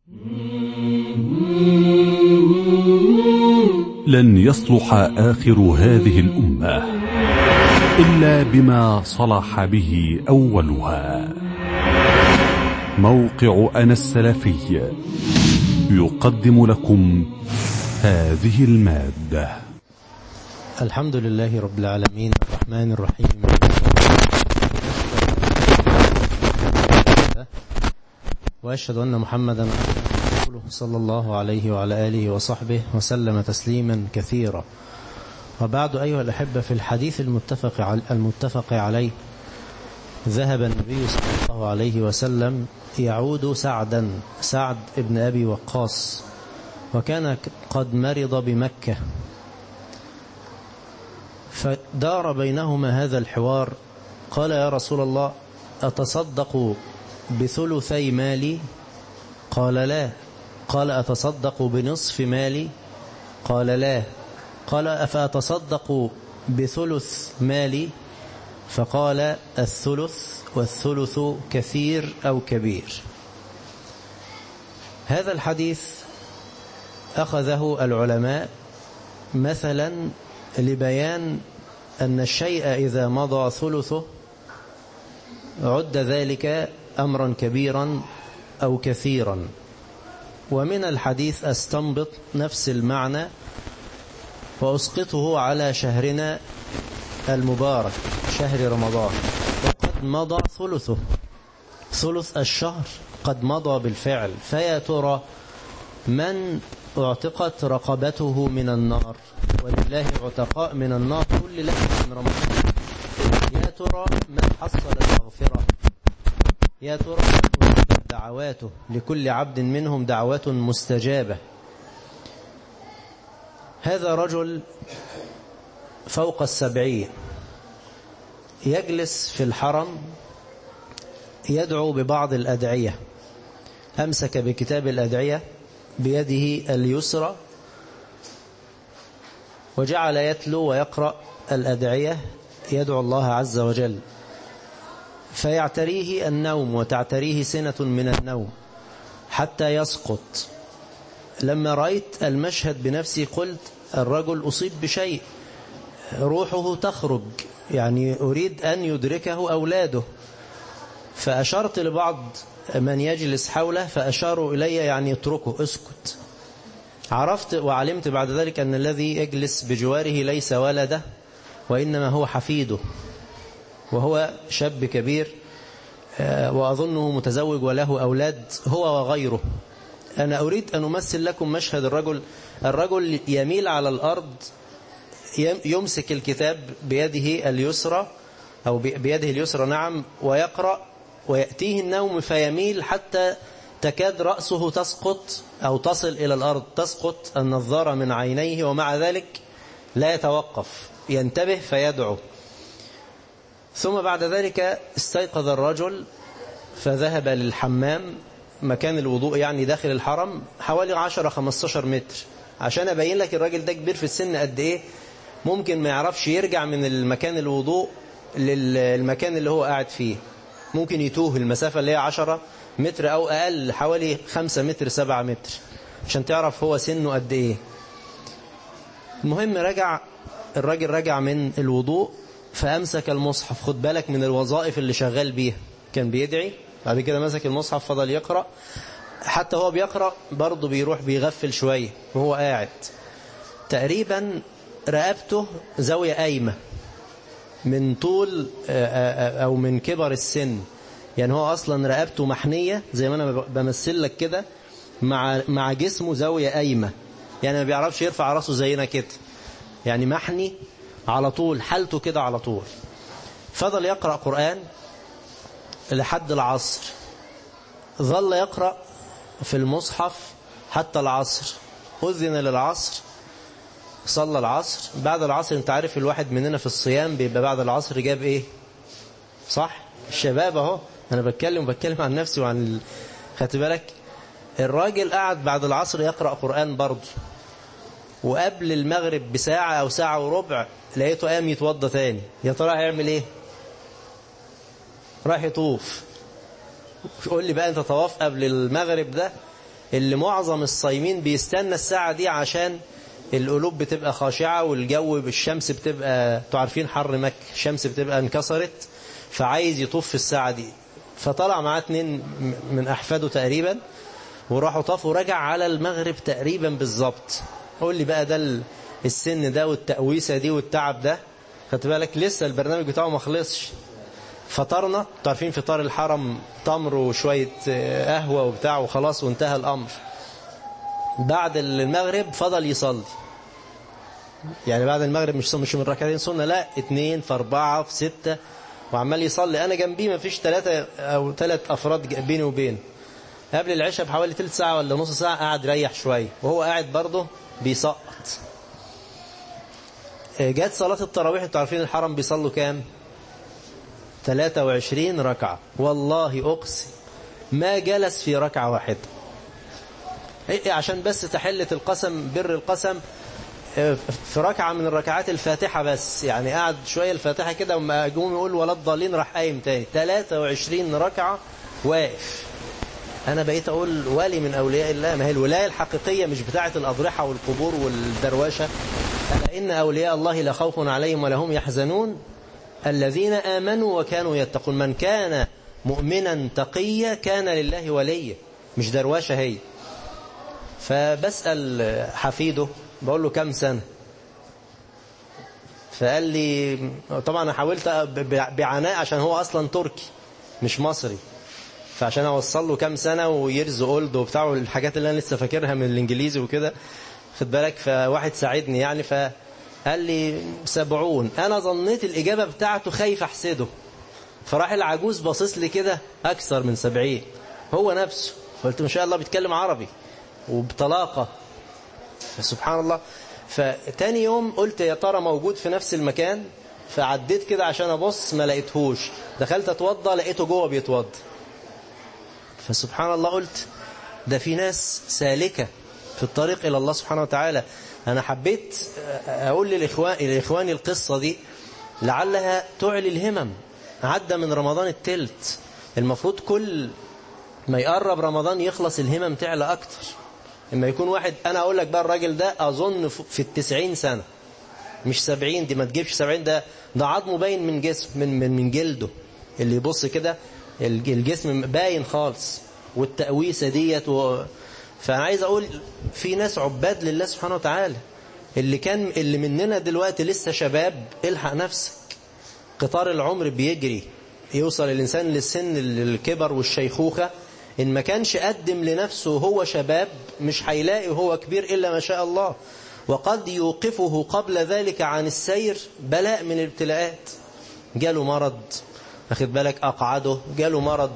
لن يصلح آخر هذه الأمة إلا بما صلح به أولها موقع أنا السلفي يقدم لكم هذه المادة الحمد لله رب العالمين الرحمن الرحيم وأشهد أن محمدا رسوله صلى الله عليه وعلى آله وصحبه وسلم تسليما كثيرا وبعد أيها الأحبة في الحديث المتفق المتفق عليه ذهب النبي صلى الله عليه وسلم يعود سعدا سعد ابن أبي وقاص وكان قد مرض بمكة فدار بينهما هذا الحوار قال يا رسول الله أتصدق بثلثي مالي قال لا قال أتصدق بنصف مالي قال لا قال أفأتصدق بثلث مالي فقال الثلث والثلث كثير أو كبير هذا الحديث أخذه العلماء مثلا لبيان أن الشيء إذا مضى ثلثه عد ذلك أمرا كبيرا أو كثيرا ومن الحديث أستنبط نفس المعنى وأسقطه على شهرنا المبارك شهر رمضان وقد مضى ثلثه ثلث الشهر قد مضى بالفعل فيا ترى من اعتقت رقبته من النار ولله عتقاء من النار كل ليلة من رمضان يا ترى من حصل المغفرة يا ترى من أجابت دعواته لكل عبد منهم دعوات مستجابة هذا رجل فوق السبعين يجلس في الحرم يدعو ببعض الأدعية أمسك بكتاب الأدعية بيده اليسرى وجعل يتلو ويقرأ الأدعية يدعو الله عز وجل فيعتريه النوم وتعتريه سنة من النوم حتى يسقط لما رأيت المشهد بنفسي قلت الرجل أصيب بشيء روحه تخرج يعني أريد أن يدركه أولاده فأشرت لبعض من يجلس حوله فأشاروا إلي يعني اتركه اسكت عرفت وعلمت بعد ذلك أن الذي يجلس بجواره ليس ولده وإنما هو حفيده وهو شاب كبير وأظنه متزوج وله أولاد هو وغيره أنا أريد أن أمثل لكم مشهد الرجل الرجل يميل على الأرض يمسك الكتاب بيده اليسرى أو بيده اليسرى نعم ويقرأ ويأتيه النوم فيميل حتى تكاد رأسه تسقط أو تصل إلى الأرض تسقط النظارة من عينيه ومع ذلك لا يتوقف ينتبه فيدعو ثم بعد ذلك استيقظ الرجل فذهب للحمام مكان الوضوء يعني داخل الحرم حوالي 10-15 متر عشان أبين لك الراجل ده كبير في السن قد إيه ممكن ما يعرفش يرجع من المكان الوضوء للمكان اللي هو قاعد فيه ممكن يتوه المسافة اللي هي 10 متر أو أقل حوالي 5 متر 7 متر عشان تعرف هو سنه قد إيه المهم رجع الراجل رجع من الوضوء فأمسك المصحف خد بالك من الوظائف اللي شغال بيها كان بيدعي بعد كده مسك المصحف فضل يقرأ حتى هو بيقرأ برضه بيروح بيغفل شوية وهو قاعد تقريبا رقبته زاوية قايمة من طول أو من كبر السن يعني هو أصلا رقبته محنية زي ما أنا بمثل لك كده مع مع جسمه زاوية قايمة يعني ما بيعرفش يرفع راسه زينا كده يعني محني على طول حالته كده على طول فضل يقرأ قرآن لحد العصر ظل يقرأ في المصحف حتى العصر أذن للعصر صلى العصر بعد العصر انت عارف الواحد مننا في الصيام بيبقى بعد العصر جاب ايه صح الشباب اهو انا بتكلم بتكلم عن نفسي وعن ال... خدت بالك الراجل قعد بعد العصر يقرأ قرآن برضه وقبل المغرب بساعة أو ساعة وربع لقيته قام يتوضى تاني يا ترى هيعمل ايه راح يطوف قول لي بقى انت طواف قبل المغرب ده اللي معظم الصايمين بيستنى الساعة دي عشان القلوب بتبقى خاشعة والجو بالشمس بتبقى تعرفين حر مكة الشمس بتبقى انكسرت فعايز يطوف في الساعة دي فطلع معاه اتنين من أحفاده تقريبا وراحوا طافوا رجع على المغرب تقريبا بالظبط قول لي بقى ده السن ده والتقويسة دي والتعب ده خدت بالك لسه البرنامج بتاعه ما خلصش فطرنا تعرفين فطار الحرم تمر وشوية قهوة وبتاع وخلاص وانتهى الأمر بعد المغرب فضل يصلي يعني بعد المغرب مش مش من ركعتين سنة لا اتنين في اربعة في ستة وعمال يصلي انا جنبيه ما فيش ثلاثة او ثلاث افراد بيني وبينه قبل العشاء بحوالي ثلث ساعة ولا نص ساعة قاعد يريح شوية وهو قاعد برضه بيسقط جت صلاة التراويح انتوا عارفين الحرم بيصلوا كام 23 ركعة والله أقسم ما جلس في ركعة واحدة إيه عشان بس تحلة القسم بر القسم في ركعة من الركعات الفاتحة بس يعني قاعد شوية الفاتحة كده وما جم يقول ولا الضالين راح قايم تاني 23 ركعة واقف أنا بقيت أقول ولي من أولياء الله ما هي الولاية الحقيقية مش بتاعة الأضرحة والقبور والدرواشة ألا إن أولياء الله لا خوف عليهم ولا هم يحزنون الذين آمنوا وكانوا يتقون من كان مؤمنا تقيا كان لله وليا مش درواشة هي فبسأل حفيده بقول له كم سنة فقال لي طبعا انا حاولت بعناء عشان هو اصلا تركي مش مصري فعشان اوصل له كام سنة ويرز اولد وبتاع والحاجات اللي انا لسه فاكرها من الانجليزي وكده خد بالك فواحد ساعدني يعني فقال لي سبعون انا ظنيت الاجابة بتاعته خايف احسده فراح العجوز باصص لي كده اكثر من سبعين هو نفسه قلت ما شاء الله بيتكلم عربي وبطلاقة سبحان الله فتاني يوم قلت يا ترى موجود في نفس المكان فعديت كده عشان ابص ما لقيتهوش دخلت اتوضى لقيته جوه بيتوضى فسبحان الله قلت ده في ناس سالكة في الطريق إلى الله سبحانه وتعالى أنا حبيت أقول للإخوان لإخواني القصة دي لعلها تعلي الهمم عدى من رمضان التلت المفروض كل ما يقرب رمضان يخلص الهمم تعلى أكتر اما يكون واحد انا اقول لك بقى الراجل ده اظن في التسعين سنة مش سبعين دي ما تجيبش سبعين ده ده عظمه باين من جسم من من من جلده اللي يبص كده الجسم باين خالص والتقويسه ديت و... فانا عايز اقول في ناس عباد لله سبحانه وتعالى اللي كان اللي مننا دلوقتي لسه شباب الحق نفسك قطار العمر بيجري يوصل الانسان للسن الكبر والشيخوخه إن ما كانش قدم لنفسه هو شباب مش هيلاقي هو كبير إلا ما شاء الله وقد يوقفه قبل ذلك عن السير بلاء من الابتلاءات جاله مرض أخذ بالك أقعده جاله مرض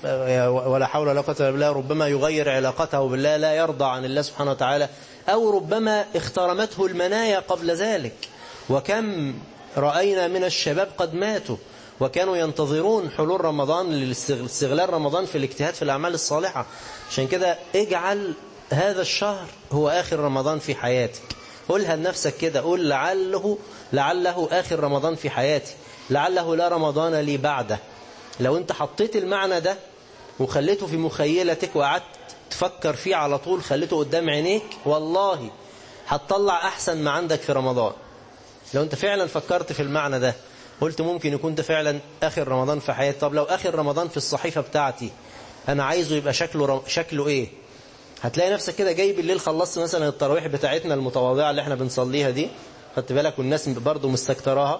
ولا حول ولا قوة إلا بالله ربما يغير علاقته بالله لا يرضى عن الله سبحانه وتعالى أو ربما اخترمته المنايا قبل ذلك وكم رأينا من الشباب قد ماتوا وكانوا ينتظرون حلول رمضان لاستغلال رمضان في الاجتهاد في الأعمال الصالحة عشان كده اجعل هذا الشهر هو آخر رمضان في حياتك قولها لنفسك كده قول لعله لعله آخر رمضان في حياتي لعله لا رمضان لي بعده لو انت حطيت المعنى ده وخليته في مخيلتك وقعدت تفكر فيه على طول خليته قدام عينيك والله هتطلع أحسن ما عندك في رمضان لو انت فعلا فكرت في المعنى ده قلت ممكن يكون ده فعلا آخر رمضان في حياتي طب لو آخر رمضان في الصحيفة بتاعتي أنا عايزه يبقى شكله شكله إيه هتلاقي نفسك كده جاي بالليل خلصت مثلا التراويح بتاعتنا المتواضعة اللي احنا بنصليها دي خدت بالك والناس برضو مستكتراها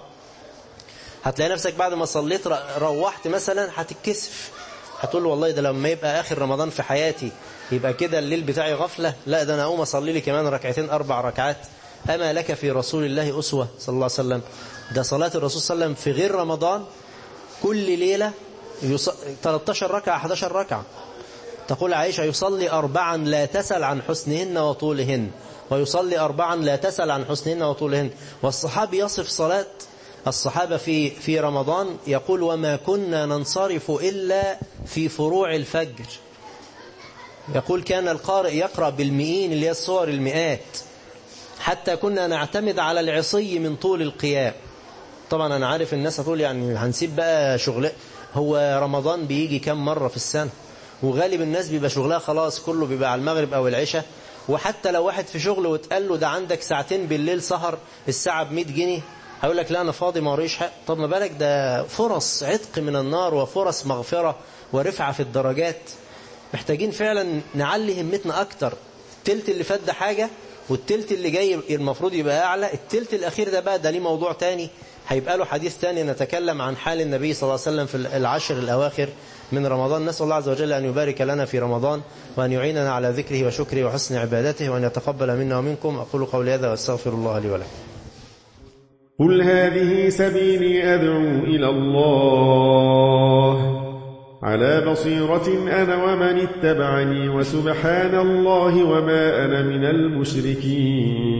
هتلاقي نفسك بعد ما صليت روحت مثلا هتتكسف هتقول والله ده لما يبقى آخر رمضان في حياتي يبقى كده الليل بتاعي غفلة لا ده أنا أقوم أصلي لي كمان ركعتين أربع ركعات أما لك في رسول الله أسوة صلى الله عليه وسلم ده صلاة الرسول صلى الله عليه وسلم في غير رمضان كل ليلة يص... 13 ركعة 11 ركعة تقول عائشة يصلي أربعا لا تسأل عن حسنهن وطولهن ويصلي أربعا لا تسأل عن حسنهن وطولهن والصحابي يصف صلاة الصحابة في في رمضان يقول وما كنا ننصرف إلا في فروع الفجر يقول كان القارئ يقرأ بالمئين اللي هي الصور المئات حتى كنا نعتمد على العصي من طول القيام طبعا أنا عارف الناس هتقول يعني هنسيب بقى شغل هو رمضان بيجي كم مرة في السنة وغالب الناس بيبقى شغلها خلاص كله بيبقى على المغرب أو العشاء وحتى لو واحد في شغل واتقال له ده عندك ساعتين بالليل سهر الساعة ب 100 جنيه هيقول لك لا أنا فاضي ما وريش حق طب ما بالك ده فرص عتق من النار وفرص مغفرة ورفعة في الدرجات محتاجين فعلا نعلي همتنا أكتر التلت اللي فات ده حاجة والتلت اللي جاي المفروض يبقى أعلى التلت الأخير ده بقى ده ليه موضوع تاني هيبقى له حديث تاني نتكلم عن حال النبي صلى الله عليه وسلم في العشر الأواخر من رمضان نسأل الله عز وجل أن يبارك لنا في رمضان وأن يعيننا على ذكره وشكره وحسن عبادته وأن يتقبل منا ومنكم أقول قولي هذا وأستغفر الله لي ولكم قل هذه سبيلي أدعو إلى الله على بصيرة أنا ومن اتبعني وسبحان الله وما أنا من المشركين